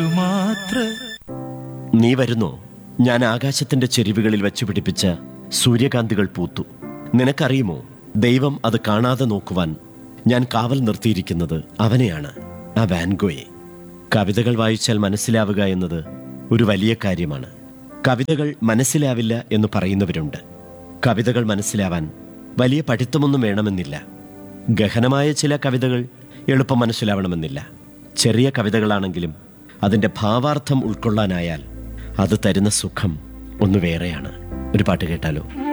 മാത്ര നീ വരുന്നോ ഞാൻ ആകാശത്തിന്റെ ചെരുവുകളിൽ വെച്ച് പിടിപ്പിച്ച സൂര്യകാന്തികൾ പൂത്തു നിനക്കറിയുമോ ദൈവം അത് കാണാതെ നോക്കുവാൻ ഞാൻ കാവൽ നിർത്തിയിരിക്കുന്നത് അവനെയാണ് ആ വാൻഗോയെ കവിതകൾ വായിച്ചാൽ മനസ്സിലാവുക എന്നത് ഒരു വലിയ കാര്യമാണ് കവിതകൾ മനസ്സിലാവില്ല എന്ന് പറയുന്നവരുണ്ട് കവിതകൾ മനസ്സിലാവാൻ വലിയ പഠിത്തമൊന്നും വേണമെന്നില്ല ഗഹനമായ ചില കവിതകൾ എളുപ്പം മനസ്സിലാവണമെന്നില്ല ചെറിയ കവിതകളാണെങ്കിലും അതിൻ്റെ ഭാവാർത്ഥം ഉൾക്കൊള്ളാനായാൽ അത് തരുന്ന സുഖം ഒന്ന് വേറെയാണ് ഒരു പാട്ട് കേട്ടാലോ